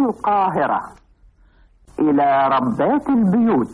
القاهرة إلى ربات البيوت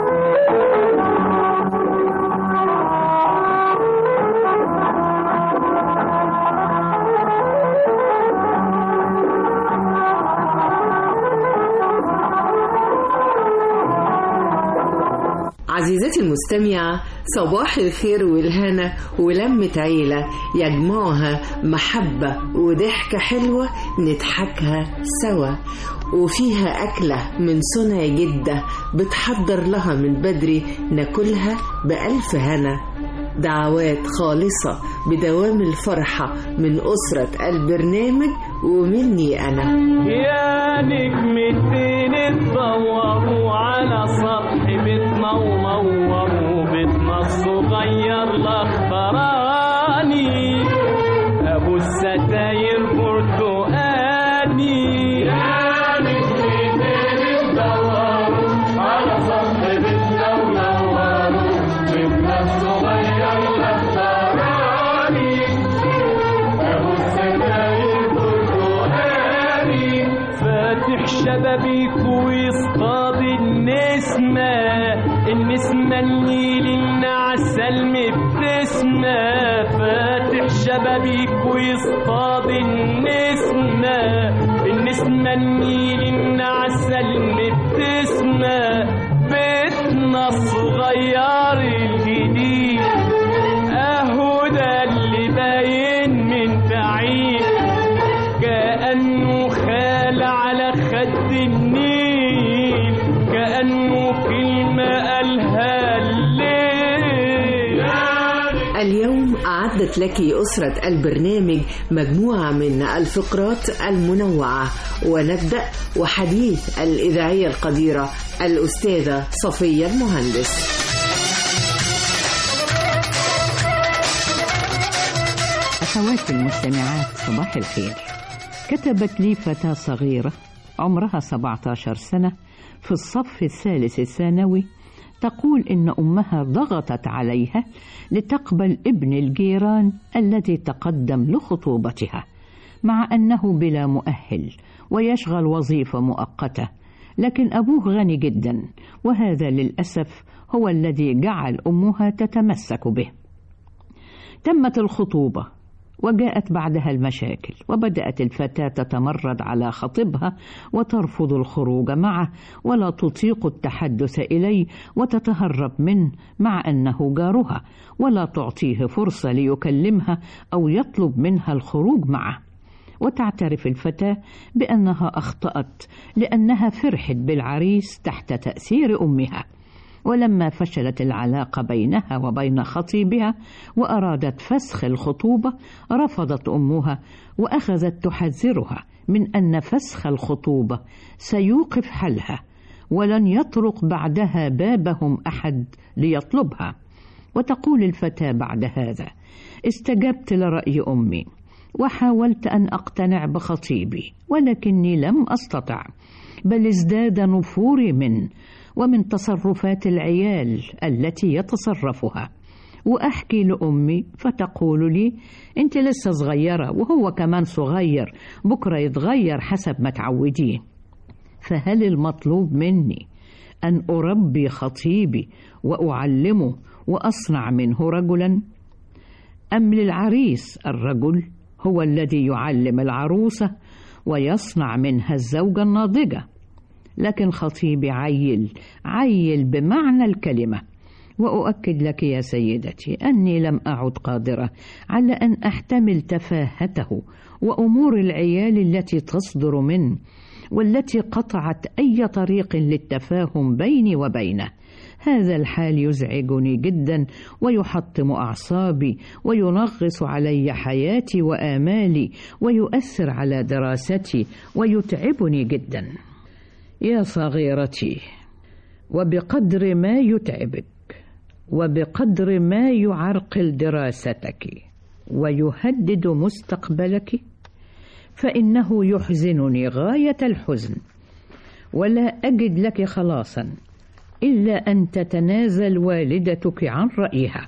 عزيزتي المستمعة صباح الخير والهنا ولمة عيلة يجمعها محبة وضحكة حلوة نضحكها سوا وفيها أكلة من صنع جدة بتحضر لها من بدري ناكلها بألف هنا دعوات خالصة بدوام الفرحة من أسرة البرنامج ومني أنا يا نجمتين اتدوروا على سطح بيتنا ونوروا بيتنا الصغير الاخضراني ابو الستاير برتقاني يا نجمتين اتدوروا على سطح بيتنا ونوروا بيتنا الصغير الاخضراني ابو الستاير برتقاني فاتح شبابيك ويصطاد النسمة النسمة النيل النعسة المبتسمة فاتح شبابيك ويصطاد النسمة النسمة النيل النعسة المبتسمة بيتنا الصغير الجديد اهو ده اللي باين من بعيد كأنه خال على خد النيل كأنه كلمة قالها الليل اليوم أعدت لك أسرة البرنامج مجموعة من الفقرات المنوعة ونبدأ وحديث الإذاعية القديرة الأستاذة صفية المهندس أخواتي المستمعات صباح الخير كتبت لي فتاة صغيرة عمرها 17 سنة في الصف الثالث الثانوي تقول إن أمها ضغطت عليها لتقبل ابن الجيران الذي تقدم لخطوبتها مع أنه بلا مؤهل ويشغل وظيفة مؤقتة لكن أبوه غني جدا وهذا للأسف هو الذي جعل أمها تتمسك به تمت الخطوبة وجاءت بعدها المشاكل وبدأت الفتاة تتمرد على خطيبها وترفض الخروج معه ولا تطيق التحدث إليه وتتهرب منه مع أنه جارها ولا تعطيه فرصة ليكلمها أو يطلب منها الخروج معه وتعترف الفتاة بأنها أخطأت لأنها فرحت بالعريس تحت تأثير أمها ولما فشلت العلاقة بينها وبين خطيبها وأرادت فسخ الخطوبة رفضت أمها وأخذت تحذرها من أن فسخ الخطوبة سيوقف حلها ولن يطرق بعدها بابهم أحد ليطلبها وتقول الفتاة بعد هذا استجبت لرأي أمي وحاولت أن أقتنع بخطيبي ولكني لم أستطع بل ازداد نفوري منه ومن تصرفات العيال التي يتصرفها واحكي لامي فتقول لي انت لسه صغيره وهو كمان صغير بكره يتغير حسب ما تعوديه فهل المطلوب مني ان اربي خطيبي واعلمه واصنع منه رجلا ام للعريس الرجل هو الذي يعلم العروسه ويصنع منها الزوجه الناضجه لكن خطيبي عيل عيل بمعنى الكلمة وأؤكد لك يا سيدتي أني لم أعد قادرة على أن أحتمل تفاهته وأمور العيال التي تصدر منه والتي قطعت أي طريق للتفاهم بيني وبينه هذا الحال يزعجني جدا ويحطم أعصابي وينغص علي حياتي وآمالي ويؤثر على دراستي ويتعبني جدا يا صغيرتي وبقدر ما يتعبك وبقدر ما يعرقل دراستك ويهدد مستقبلك فانه يحزنني غايه الحزن ولا اجد لك خلاصا الا ان تتنازل والدتك عن رايها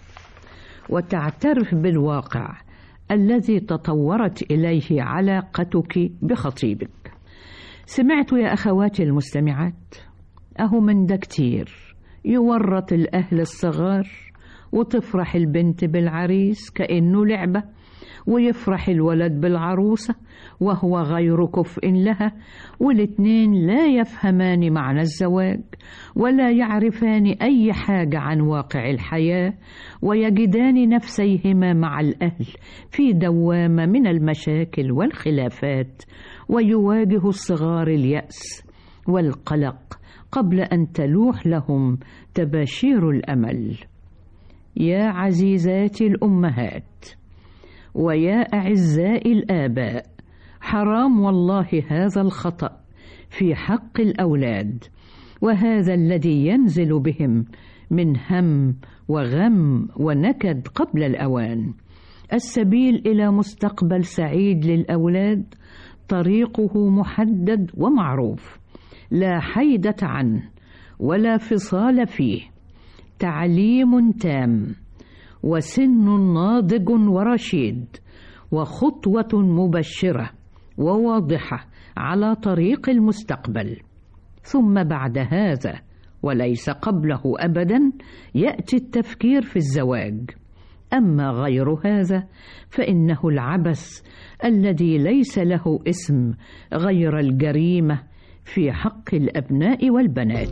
وتعترف بالواقع الذي تطورت اليه علاقتك بخطيبك سمعتوا يا أخواتي المستمعات أهو من ده كتير يورط الأهل الصغار وتفرح البنت بالعريس كأنه لعبة ويفرح الولد بالعروسة وهو غير كفء لها والاتنين لا يفهمان معنى الزواج ولا يعرفان أي حاجة عن واقع الحياة ويجدان نفسيهما مع الأهل في دوامة من المشاكل والخلافات ويواجه الصغار اليأس والقلق قبل أن تلوح لهم تباشير الأمل يا عزيزاتي الأمهات ويا أعزائي الآباء حرام والله هذا الخطأ في حق الأولاد وهذا الذي ينزل بهم من هم وغم ونكد قبل الأوان السبيل إلى مستقبل سعيد للأولاد طريقه محدد ومعروف لا حيدة عنه ولا فصال فيه تعليم تام وسن ناضج ورشيد وخطوة مبشرة وواضحة على طريق المستقبل ثم بعد هذا وليس قبله أبدا يأتي التفكير في الزواج أما غير هذا فإنه العبث الذي ليس له اسم غير الجريمة في حق الأبناء والبنات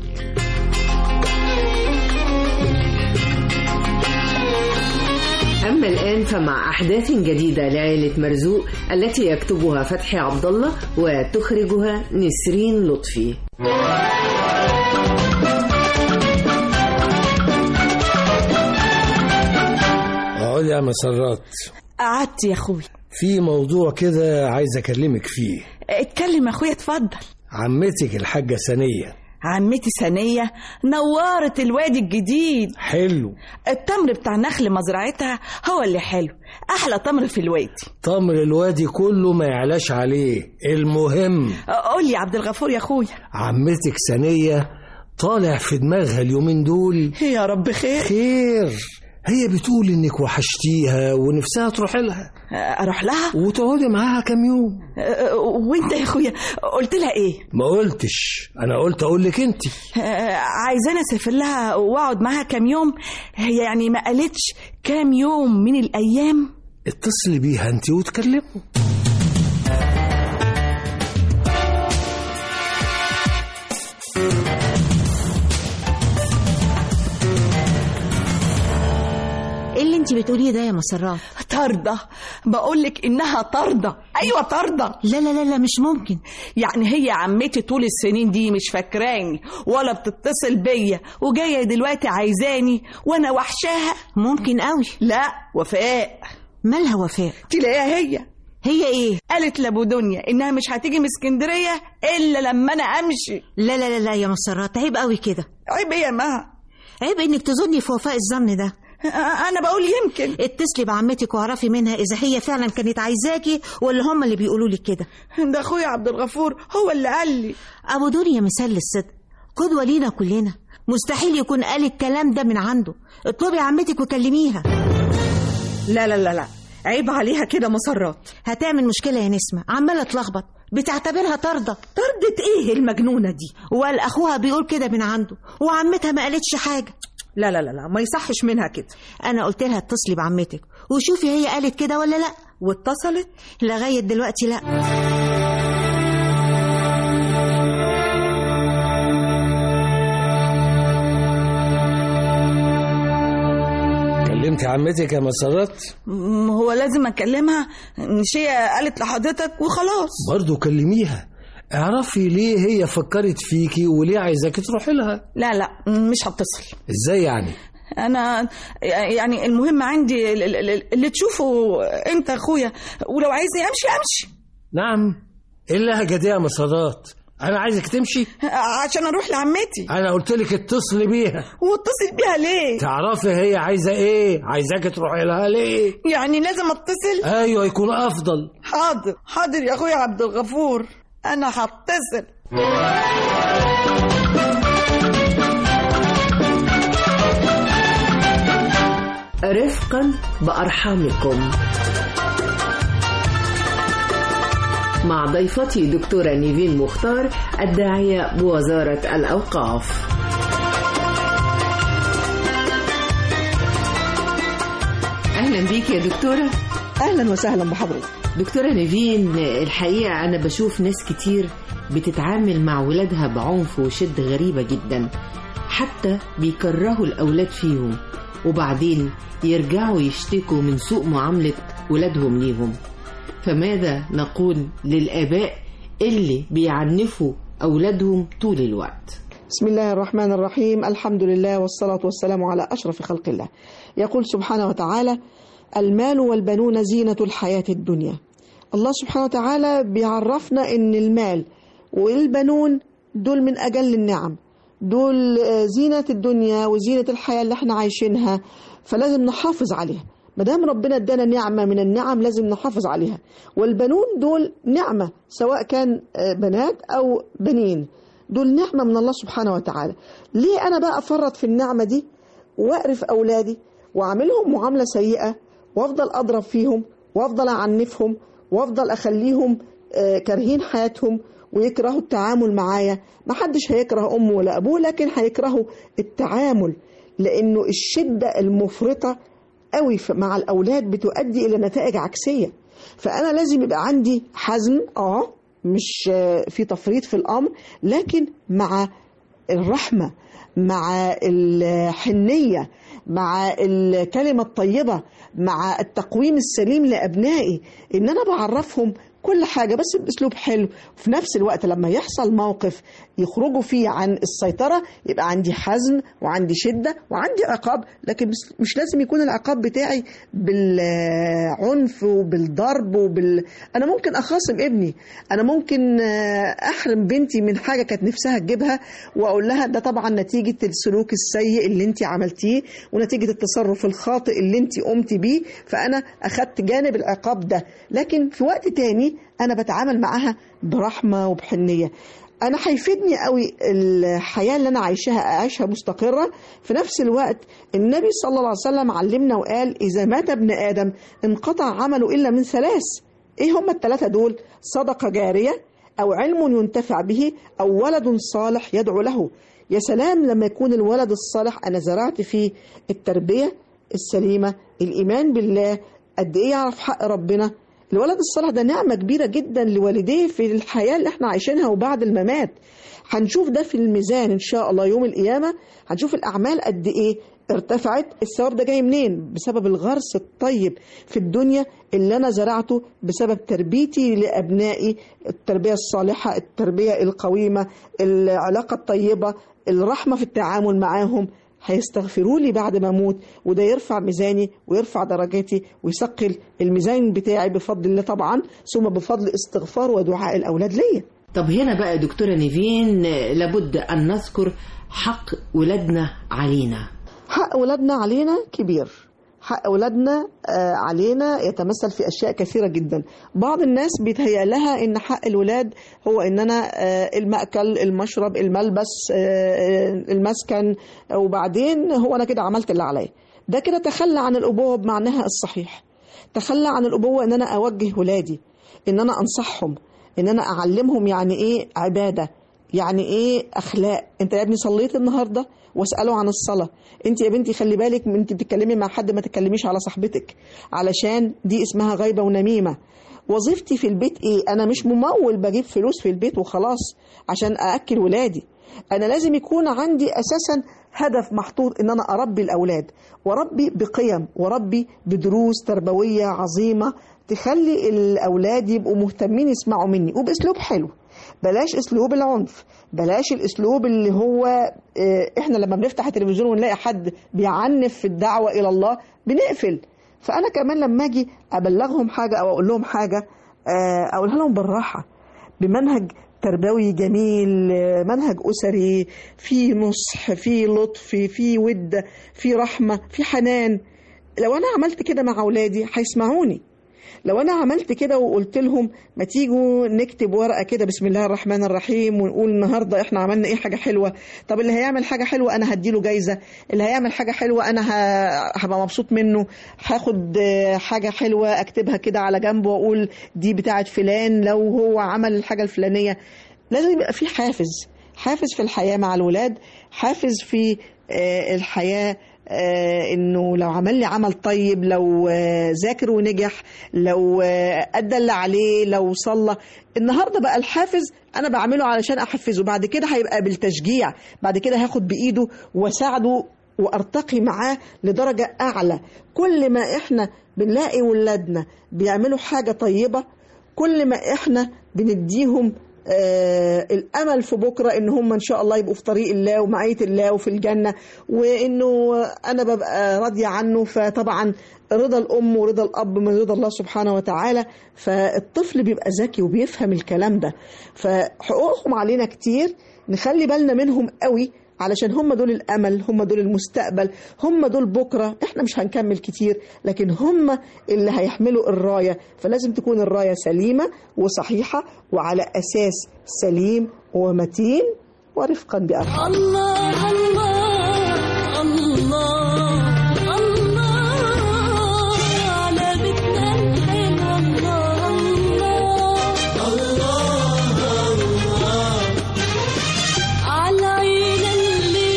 أما الآن فمع أحداث جديدة لعائلة مرزوق التي يكتبها فتحي عبد الله وتخرجها نسرين لطفي اقعد يا مسرات قعدت يا اخوي في موضوع كده عايز اكلمك فيه اتكلم يا اخويا اتفضل عمتك الحاجة سنية عمتي سنية نورت الوادي الجديد حلو التمر بتاع نخل مزرعتها هو اللي حلو احلى تمر في الوادي تمر الوادي كله ما يعلاش عليه المهم قول لي يا عبد الغفور يا اخويا عمتك سنية طالع في دماغها اليومين دول يا رب خير خير هي بتقول انك وحشتيها ونفسها تروح لها اروح لها وتقعدي معاها كام يوم أه، وانت يا اخويا قلت لها ايه ما قلتش انا قلت اقول لك انت أه، عايزاني اسافر لها واقعد معاها كام يوم هي يعني ما قالتش كام يوم من الايام اتصلي بيها انت وتكلموا ايه اللي انت بتقوليه ده يا مسرات طاردة بقولك انها طاردة ايوه طاردة لا لا لا لا مش ممكن يعني هي عمتي طول السنين دي مش فاكراني ولا بتتصل بيا وجايه دلوقتي عايزاني وانا وحشاها ممكن قوي لا وفاء مالها وفاء تلاقيها هي هي ايه قالت لابو دنيا انها مش هتيجي من اسكندريه الا لما انا امشي لا لا لا لا يا مسرات عيب قوي كده عيب ايه يا مها عيب انك تظني في وفاء الظن ده أ- انا بقول يمكن اتصلي بعمتك واعرفي منها اذا هي فعلا كانت عايزاكي ولا هم اللي بيقولوا لك كده ده اخويا عبد الغفور هو اللي قال لي ابو دنيا مثال للصدق قدوه لينا كلنا مستحيل يكون قال الكلام ده من عنده اطلبي عمتك وكلميها لا لا لا لا عيب عليها كده مسرات هتعمل مشكله يا نسمه عماله تلخبط بتعتبرها طارده طردة ايه المجنونه دي وقال اخوها بيقول كده من عنده وعمتها ما قالتش حاجه لا لا لا لا ما يصحش منها كده انا قلت لها اتصلي بعمتك وشوفي هي قالت كده ولا لا واتصلت لغايه دلوقتي لا كلمت عمتك يا مسرات م- هو لازم اكلمها مش هي قالت لحضرتك وخلاص برضه كلميها اعرفي ليه هي فكرت فيكي وليه عايزاكي تروحي لها لا لا مش هتصل ازاي يعني انا يعني المهم عندي ال- ال- ال- اللي تشوفه انت اخويا ولو عايزني امشي امشي نعم ايه اللهجه دي يا مسرات انا عايزك تمشي عشان اروح لعمتي انا قلت لك اتصلي بيها واتصل بيها ليه تعرفي هي عايزه ايه عايزاكي تروحي لها ليه يعني لازم اتصل ايوه يكون افضل حاضر حاضر يا اخويا عبد الغفور انا هتصل رفقا بأرحامكم مع ضيفتي دكتورة نيفين مختار الداعية بوزارة الأوقاف أهلا بيك يا دكتورة اهلا وسهلا بحضرتك دكتورة نيفين الحقيقة أنا بشوف ناس كتير بتتعامل مع ولادها بعنف وشدة غريبة جدا حتى بيكرهوا الأولاد فيهم وبعدين يرجعوا يشتكوا من سوء معاملة ولادهم ليهم فماذا نقول للآباء اللي بيعنفوا أولادهم طول الوقت بسم الله الرحمن الرحيم الحمد لله والصلاة والسلام على أشرف خلق الله يقول سبحانه وتعالى المال والبنون زينة الحياة الدنيا الله سبحانه وتعالى بيعرفنا ان المال والبنون دول من أجل النعم دول آه، زينة الدنيا وزينة الحياة اللي احنا عايشينها فلازم نحافظ عليها ما دام ربنا ادانا نعمة من النعم لازم نحافظ عليها والبنون دول نعمة سواء كان آه، بنات أو بنين دول نعمة من الله سبحانه وتعالى ليه أنا بقى أفرط في النعمة دي وأقرف أولادي وأعملهم معاملة سيئة وأفضل أضرب فيهم وأفضل أعنفهم وأفضل أخليهم آه، كارهين حياتهم ويكرهوا التعامل معايا محدش هيكره أمه ولا أبوه لكن هيكرهوا التعامل لأنه الشدة المفرطة قوي في- مع الأولاد بتؤدي إلى نتائج عكسية فأنا لازم يبقى عندي حزم آه مش آه، في تفريط في الأمر لكن مع الرحمة مع الحنية مع الكلمة الطيبة مع التقويم السليم لأبنائي إن أنا بعرفهم كل حاجة بس بأسلوب حلو وفي نفس الوقت لما يحصل موقف يخرجوا فيه عن السيطرة يبقى عندي حزم وعندي شدة وعندي عقاب لكن مش- مش لازم يكون العقاب بتاعي بالعنف وبالضرب وبال أنا ممكن أخاصم ابني أنا ممكن آه، أحرم بنتي من حاجة كانت نفسها تجيبها وأقول لها ده طبعا نتيجة السلوك السيء اللي أنت عملتيه ونتيجة التصرف الخاطئ اللي أنت قمتي بيه فأنا أخدت جانب العقاب ده لكن في وقت تاني أنا بتعامل معاها برحمة وبحنية انا هيفيدني قوي الحياه اللي انا عايشاها اعيشها مستقره في نفس الوقت النبي صلى الله عليه وسلم علمنا وقال اذا مات ابن ادم انقطع عمله الا من ثلاث ايه هم الثلاثه دول صدقه جاريه او علم ينتفع به او ولد صالح يدعو له يا سلام لما يكون الولد الصالح انا زرعت فيه التربيه السليمه الايمان بالله قد ايه يعرف حق ربنا الولد الصالح ده نعمة كبيرة جدا لوالديه في الحياة اللي احنا عايشينها وبعد الممات هنشوف ده في الميزان ان شاء الله يوم القيامة هنشوف الأعمال قد ايه ارتفعت الثواب ده جاي منين بسبب الغرس الطيب في الدنيا اللي انا زرعته بسبب تربيتي لابنائي التربيه الصالحه التربيه القويمه العلاقه الطيبه الرحمه في التعامل معاهم هيستغفروا لي بعد ما اموت وده يرفع ميزاني ويرفع درجاتي ويثقل الميزان بتاعي بفضل الله طبعا ثم بفضل استغفار ودعاء الاولاد ليا طب هنا بقى دكتورة نيفين لابد أن نذكر حق ولادنا علينا حق ولادنا علينا كبير حق أولادنا آه، علينا يتمثل في أشياء كثيرة جدا بعض الناس بيتهيأ لها إن حق الولاد هو إن أنا آه، المأكل المشرب الملبس آه، آه، المسكن وبعدين هو أنا كده عملت اللي عليا ده كده تخلى عن الأبوة بمعناها الصحيح تخلى عن الأبوة إن أنا أوجه ولادي إن أنا أنصحهم إن أنا أعلمهم يعني إيه عبادة يعني ايه اخلاق انت يا ابني صليت النهارده واساله عن الصلاه انت يا بنتي خلي بالك من انت بتتكلمي مع حد ما تتكلميش على صاحبتك علشان دي اسمها غيبه ونميمه وظيفتي في البيت ايه انا مش ممول بجيب فلوس في البيت وخلاص عشان ااكل ولادي انا لازم يكون عندي اساسا هدف محطوط ان انا اربي الاولاد واربي بقيم واربي بدروس تربويه عظيمه تخلي الاولاد يبقوا مهتمين يسمعوا مني وباسلوب حلو بلاش اسلوب العنف بلاش الاسلوب اللي هو آه، احنا لما بنفتح التلفزيون ونلاقي حد بيعنف في الدعوه الى الله بنقفل فانا كمان لما اجي ابلغهم حاجه او اقول لهم حاجه آه، اقولها لهم بالراحه بمنهج تربوي جميل آه، منهج اسري فيه نصح فيه لطف فيه ود فيه رحمه فيه حنان لو انا عملت كده مع اولادي هيسمعوني لو انا عملت كده وقلت لهم ما تيجوا نكتب ورقه كده بسم الله الرحمن الرحيم ونقول النهارده احنا عملنا ايه حاجه حلوه طب اللي هيعمل حاجه حلوه انا هديله جايزه اللي هيعمل حاجه حلوه انا ه- هبقى مبسوط منه هاخد آه، حاجه حلوه اكتبها كده على جنب واقول دي بتاعه فلان لو هو عمل الحاجه الفلانيه لازم يبقى في حافز حافز في الحياه مع الولاد حافز في آه، الحياه آه، انه لو عمل لي عمل طيب لو آه، ذاكر ونجح لو آه، ادى اللي عليه لو صلى النهارده بقى الحافز انا بعمله علشان احفزه بعد كده هيبقى بالتشجيع بعد كده هاخد بايده واساعده وارتقي معاه لدرجه اعلى كل ما احنا بنلاقي ولادنا بيعملوا حاجه طيبه كل ما احنا بنديهم آه الامل في بكره ان هم ان شاء الله يبقوا في طريق الله ومعيه الله وفي الجنه وانه انا ببقى راضيه عنه فطبعا رضا الام ورضا الاب من رضا الله سبحانه وتعالى فالطفل بيبقى ذكي وبيفهم الكلام ده فحقوقهم علينا كتير نخلي بالنا منهم قوي علشان هم دول الامل هم دول المستقبل هم دول بكره احنا مش هنكمل كتير لكن هم اللي هيحملوا الرايه فلازم تكون الرايه سليمه وصحيحه وعلى اساس سليم ومتين ورفقا بأرحام الله الله الله الله على بيتنا الحلو الله الله الله على عينا اللي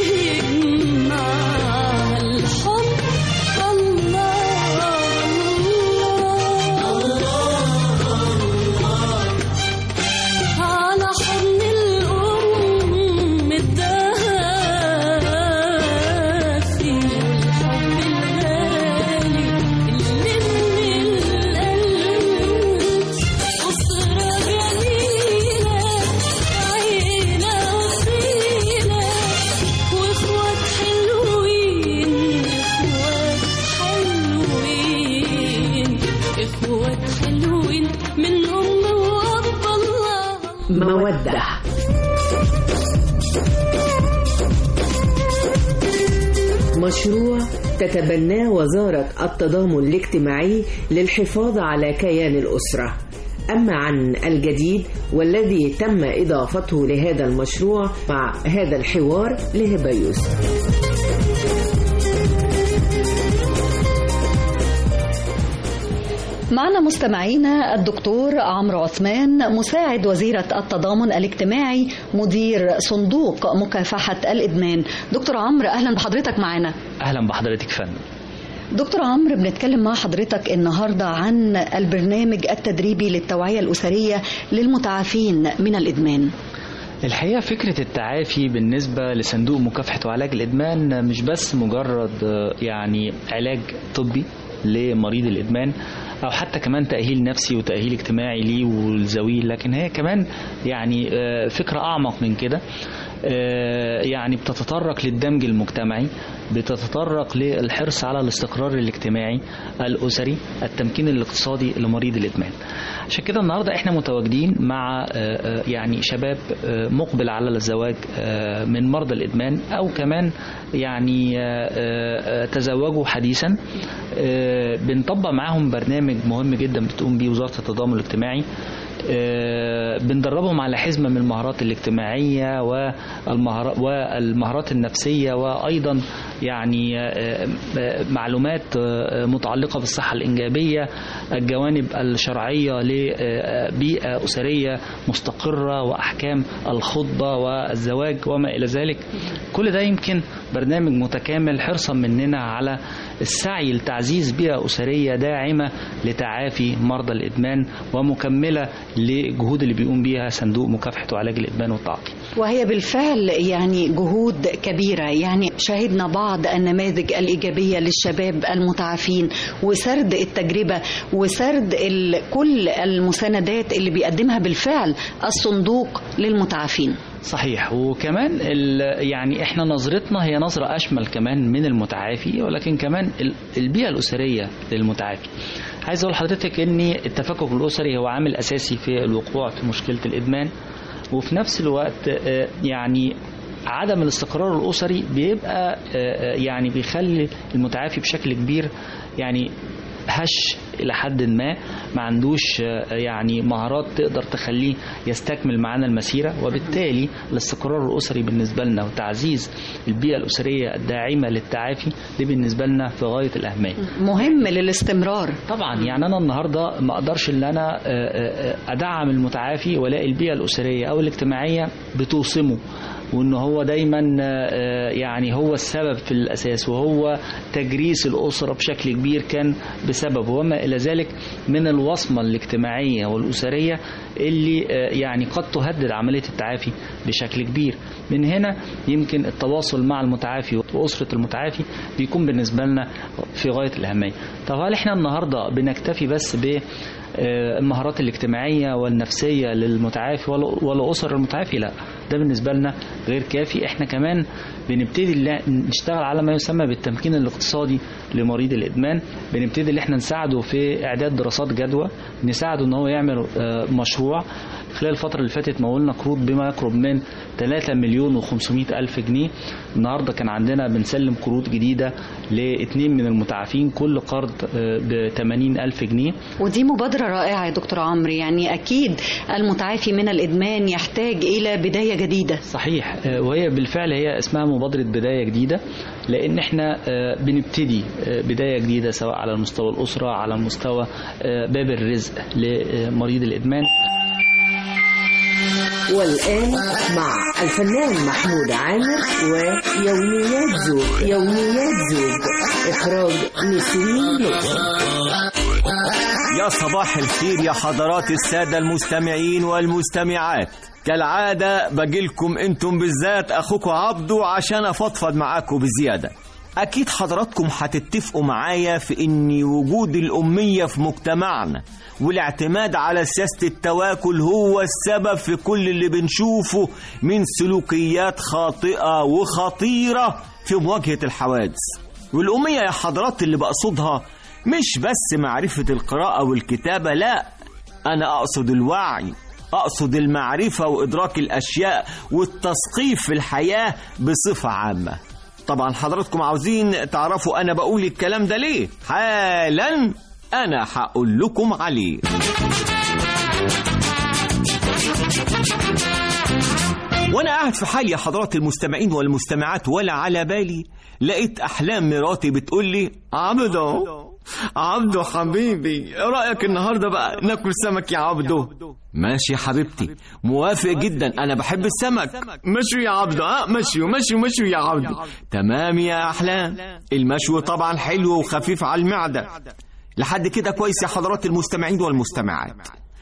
يجمعها الحب الله الله على حضن الأم الدافي والحب الغالي اللي من القلب أسرة جميلة عيلة أصيلة وإخوات حلوين إخوات حلوين إخوات حلوين من أم وأب الله مودة مشروع تتبناه وزارة التضامن الاجتماعي للحفاظ على كيان الأسرة أما عن الجديد والذي تم إضافته لهذا المشروع مع هذا الحوار لهبة يوسف معنا مستمعينا الدكتور عمرو عثمان مساعد وزيرة التضامن الاجتماعي مدير صندوق مكافحة الإدمان دكتور عمرو أهلا بحضرتك معنا اهلا بحضرتك فندم دكتور عمرو بنتكلم مع حضرتك النهاردة عن البرنامج التدريبي للتوعية الأسرية للمتعافين من الإدمان الحقيقه فكره التعافي بالنسبه لصندوق مكافحه وعلاج الادمان مش بس مجرد آه، يعني علاج طبي لمريض الادمان او حتى كمان تاهيل نفسي وتاهيل اجتماعي ليه ولزويه لكن هي كمان يعني آه، فكره اعمق من كده آه، يعني بتتطرق للدمج المجتمعي بتتطرق للحرص على الاستقرار الاجتماعي الاسري التمكين الاقتصادي لمريض الادمان عشان كده النهارده احنا متواجدين مع آه، آه، يعني شباب آه، مقبل على الزواج آه، من مرضى الادمان او كمان يعني آه، آه، تزوجوا حديثا آه، بنطبق معاهم برنامج مهم جدا بتقوم بيه وزاره التضامن الاجتماعي آه، بندربهم على حزمة من المهارات الاجتماعية والمهارات, والمهارات النفسية وأيضا يعني آه، آه، معلومات آه، متعلقة بالصحة الإنجابية الجوانب الشرعية لبيئة أسرية مستقرة وأحكام الخطبة والزواج وما إلى ذلك كل ده يمكن برنامج متكامل حرصا مننا على السعي لتعزيز بيئة أسرية داعمة لتعافي مرضى الإدمان ومكملة لجهود اللي بيقوم بيها صندوق مكافحة وعلاج الإدمان والتعاطي وهي بالفعل يعني جهود كبيرة يعني شاهدنا بعض النماذج الإيجابية للشباب المتعافين وسرد التجربة وسرد ال- كل المساندات اللي بيقدمها بالفعل الصندوق للمتعافين صحيح وكمان ال- يعني احنا نظرتنا هي نظرة أشمل كمان من المتعافي ولكن كمان ال- البيئة الأسرية للمتعافي عايز أقول لحضرتك إن التفكك الأسري هو عامل أساسي في الوقوع في مشكلة الإدمان وفي نفس الوقت آه، يعني عدم الاستقرار الأسري بيبقى آه، آه، يعني بيخلي المتعافي بشكل كبير يعني هش الى حد ما ما عندوش آه، يعني مهارات تقدر تخليه يستكمل معانا المسيره وبالتالي الاستقرار الاسري بالنسبه لنا وتعزيز البيئه الاسريه الداعمه للتعافي دي بالنسبه لنا في غايه الاهميه مهم للاستمرار طبعا يعني انا النهارده ما اقدرش ان انا آه، آه، آه، ادعم المتعافي والاقي البيئه الاسريه او الاجتماعيه بتوصمه وان هو دايما آه، آه، يعني هو السبب في الاساس وهو تجريس الاسره بشكل كبير كان بسببه وما الى ذلك من الوصمه الاجتماعيه والاسريه اللي آه، يعني قد تهدد عمليه التعافي بشكل كبير من هنا يمكن التواصل مع المتعافي واسره المتعافي بيكون بالنسبه لنا في غايه الاهميه طب هل احنا النهارده بنكتفي بس ب آه، المهارات الاجتماعية والنفسية للمتعافي ولا- ولا أسر المتعافي لا ده بالنسبة لنا غير كافي احنا كمان بنبتدي اللي- نشتغل على ما يسمى بالتمكين الاقتصادي لمريض الإدمان بنبتدي اللي احنا نساعده في إعداد دراسات جدوى نساعده ان هو يعمل آه، مشروع خلال الفترة اللي فاتت مولنا قروض بما يقرب من 3 مليون و500 ألف جنيه النهاردة كان عندنا بنسلم قروض جديدة لاثنين من المتعافين كل قرض ب 80 ألف جنيه ودي مبادرة رائعة يا دكتور عمرو يعني أكيد المتعافي من الإدمان يحتاج إلى بداية جديدة صحيح آه، وهي بالفعل هي اسمها مبادرة بداية جديدة لأن احنا آه، بنبتدي آه، بداية جديدة سواء على مستوى الأسرة على مستوى آه، باب الرزق لمريض الإدمان والآن مع الفنان محمود عامر ويوميات زوج يوميات زوج إخراج نسرين لطفي يا صباح الخير يا حضرات السادة المستمعين والمستمعات كالعادة بجيلكم انتم بالذات اخوكم عبدو عشان افضفض معاكم بزيادة اكيد حضراتكم هتتفقوا معايا في ان وجود الامية في مجتمعنا والاعتماد على سياسة التواكل هو السبب في كل اللي بنشوفه من سلوكيات خاطئة وخطيرة في مواجهة الحوادث والأمية يا حضرات اللي بقصدها مش بس معرفة القراءة والكتابة لا أنا أقصد الوعي أقصد المعرفة وإدراك الأشياء والتثقيف في الحياة بصفة عامة طبعا حضراتكم عاوزين تعرفوا أنا بقول الكلام ده ليه حالا أنا هقول لكم عليه وانا قاعد في حالي يا حضرات المستمعين والمستمعات ولا على بالي لقيت احلام مراتي بتقول لي عبدو عبدو حبيبي ايه رايك النهارده بقى ناكل سمك يا عبدو ماشي يا حبيبتي موافق جدا انا بحب السمك مشوي يا عبدو اه مشوي مشوي مشوي يا عبدو تمام يا احلام المشوي طبعا حلو وخفيف على المعده لحد كده كويس يا حضرات المستمعين والمستمعات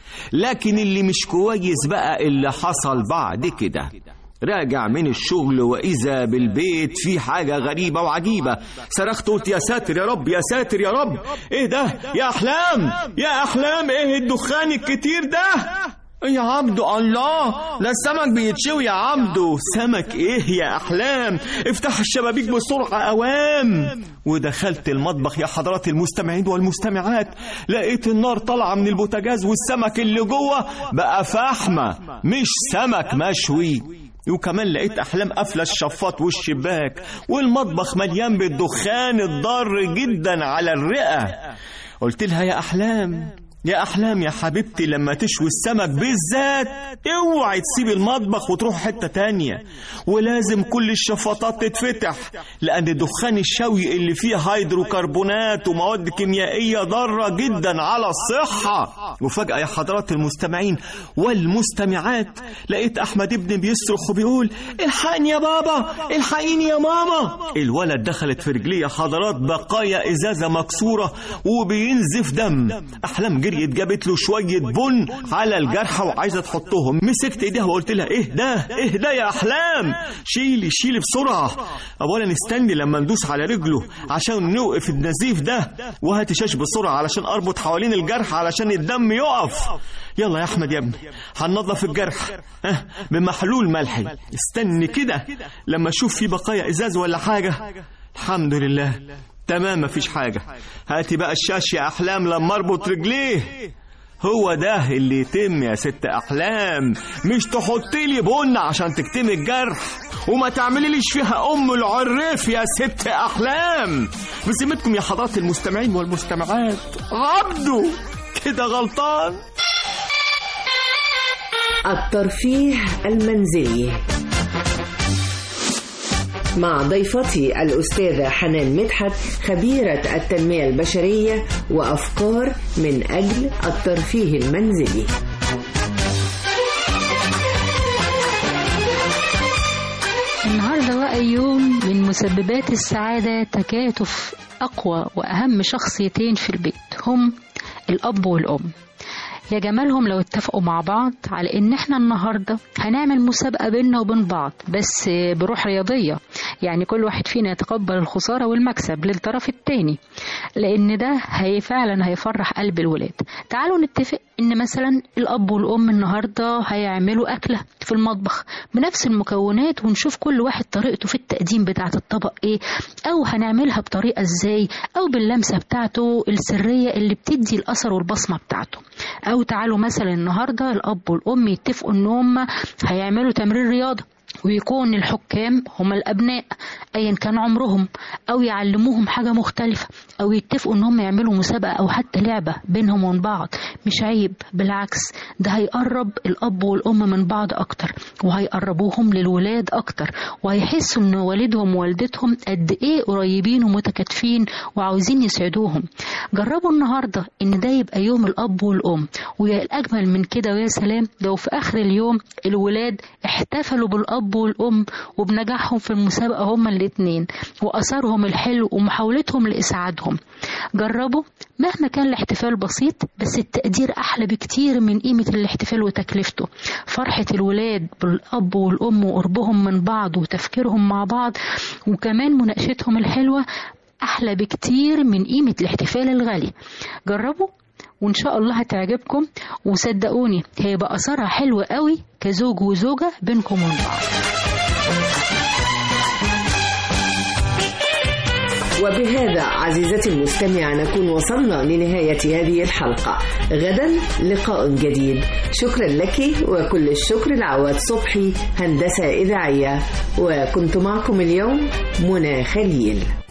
لكن اللي مش كويس بقى اللي حصل بعد كده راجع من الشغل وإذا بالبيت في حاجة غريبة وعجيبة صرخت قلت يا ساتر يا رب يا ساتر يا رب ايه ده يا أحلام يا أحلام ايه الدخان الكتير ده يا عبدو الله ده السمك بيتشوي يا عبدو سمك ايه يا احلام افتح الشبابيك بسرعه اوام ودخلت المطبخ يا حضرات المستمعين والمستمعات لقيت النار طالعه من البوتاجاز والسمك اللي جوه بقى فحمه مش سمك مشوي وكمان لقيت احلام قافله الشفاط والشباك والمطبخ مليان بالدخان الضار جدا على الرئه قلت لها يا احلام يا احلام يا حبيبتي لما تشوي السمك بالذات اوعي تسيب المطبخ وتروح حته تانية ولازم كل الشفاطات تتفتح لان دخان الشوي اللي فيه هيدروكربونات ومواد كيميائيه ضاره جدا على الصحه وفجاه يا حضرات المستمعين والمستمعات لقيت احمد ابني بيصرخ وبيقول الحقني يا بابا الحقيني يا ماما الولد دخلت في رجليه يا حضرات بقايا ازازه مكسوره وبينزف دم احلام جريت جابت له شويه بن على الجرح وعايزه تحطهم مسكت ايديها وقلت لها ايه ده ايه ده يا احلام شيلي شيلي بسرعه اولا استني لما ندوس على رجله عشان نوقف النزيف ده وهاتي شاش بسرعه علشان اربط حوالين الجرح علشان الدم يقف يلا يا احمد يا ابني هننظف الجرح ها بمحلول ملحي استني كده لما اشوف في بقايا ازاز ولا حاجه الحمد لله تمام مفيش حاجة هاتي بقى الشاش يا أحلام لما أربط رجليه هو ده اللي يتم يا ست أحلام مش تحطي لي بن عشان تكتمي الجرح وما تعمليليش فيها ام العريف يا ست احلام بذمتكم يا حضرات المستمعين والمستمعات عبده كده غلطان الترفيه المنزلي مع ضيفتي الأستاذة حنان مدحت خبيرة التنمية البشرية وأفكار من أجل الترفيه المنزلي النهارده بقى يوم من مسببات السعادة تكاتف أقوى وأهم شخصيتين في البيت هم الأب والأم يا جمالهم لو اتفقوا مع بعض على ان احنا النهارده هنعمل مسابقه بيننا وبين بعض بس بروح رياضيه يعني كل واحد فينا يتقبل الخساره والمكسب للطرف التاني لان ده هي فعلا هيفرح قلب الولاد تعالوا نتفق ان مثلا الاب والام النهارده هيعملوا اكله في المطبخ بنفس المكونات ونشوف كل واحد طريقته في التقديم بتاعه الطبق ايه او هنعملها بطريقه ازاي او باللمسه بتاعته السريه اللي بتدي الاثر والبصمه بتاعته او تعالوا مثلا النهارده الاب والام يتفقوا ان هم هيعملوا تمرين رياضه ويكون الحكام هم الأبناء أيا كان عمرهم أو يعلموهم حاجة مختلفة أو يتفقوا إن هم يعملوا مسابقة أو حتى لعبة بينهم وبين بعض مش عيب بالعكس ده هيقرب الأب والأم من بعض أكتر وهيقربوهم للولاد أكتر وهيحسوا إن والدهم ووالدتهم قد إيه قريبين ومتكاتفين وعاوزين يسعدوهم جربوا النهاردة إن ده يبقى يوم الأب والأم ويا الأجمل من كده ويا سلام لو في آخر اليوم الولاد احتفلوا بالأب الأب والأم وبنجاحهم في المسابقة هما الاتنين وأثرهم الحلو ومحاولتهم لإسعادهم جربوا مهما كان الاحتفال بسيط بس التقدير أحلى بكتير من قيمة الاحتفال وتكلفته فرحة الولاد بالأب والأم وقربهم من بعض وتفكيرهم مع بعض وكمان مناقشتهم الحلوة أحلى بكتير من قيمة الاحتفال الغالي جربوا وان شاء الله هتعجبكم وصدقوني هيبقى اثرها حلو قوي كزوج وزوجه بينكم وبين بعض وبهذا عزيزتي المستمعة نكون وصلنا لنهاية هذه الحلقة غدا لقاء جديد شكرا لك وكل الشكر لعواد صبحي هندسة إذاعية وكنت معكم اليوم منى خليل